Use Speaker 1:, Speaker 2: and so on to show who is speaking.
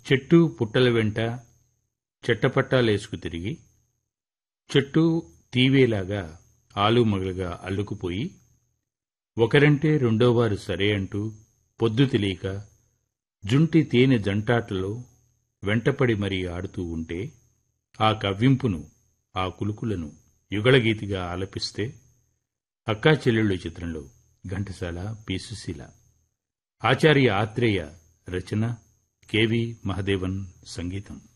Speaker 1: చెట్టు పుట్టల వెంట చెట్టపట్టాలేసుకు తిరిగి చెట్టు తీవేలాగా ఆలుమగలుగా అల్లుకుపోయి ఒకరంటే రెండోవారు సరే అంటూ పొద్దు తెలియక జుంటి తేనె జంటాటలో వెంటపడి మరీ ఆడుతూ ఉంటే ఆ కవ్వింపును ఆ కులుకులను యుగళగీతిగా ఆలపిస్తే అక్కా చెల్లెళ్ళు చిత్రంలో ఘంటసాల పి సుశీల ఆచార్య ఆత్రేయ రచన కెవి మహదేవన్ సంగీతం